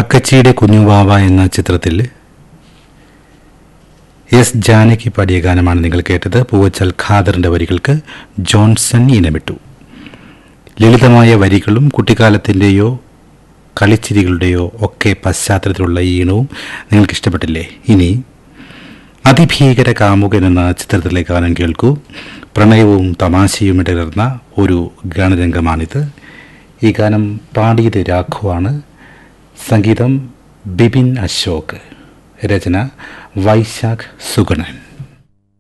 അക്കച്ചിയുടെ കുഞ്ഞുവാവ എന്ന ചിത്രത്തിൽ എസ് ജാനകി പാടിയ ഗാനമാണ് നിങ്ങൾ കേട്ടത് പൂവച്ചൽ ഖാദറിന്റെ വരികൾക്ക് ജോൺസൺ ഇനമിട്ടു ലളിതമായ വരികളും കുട്ടിക്കാലത്തിൻ്റെയോ കളിച്ചിരികളുടെയോ ഒക്കെ പശ്ചാത്തലത്തിലുള്ള ഈ ഈണവും നിങ്ങൾക്ക് ഇഷ്ടപ്പെട്ടില്ലേ ഇനി അതിഭീകര കാമുകൻ എന്ന ചിത്രത്തിലെ ഗാനം കേൾക്കൂ പ്രണയവും തമാശയും ഇടകലർന്ന ഒരു ഗാനരംഗമാണിത് ഈ ഗാനം പാടിയത് രാഘവാണ് സംഗീതം ബിപിൻ അശോക് രചന വൈശാഖ് സുഗണൻ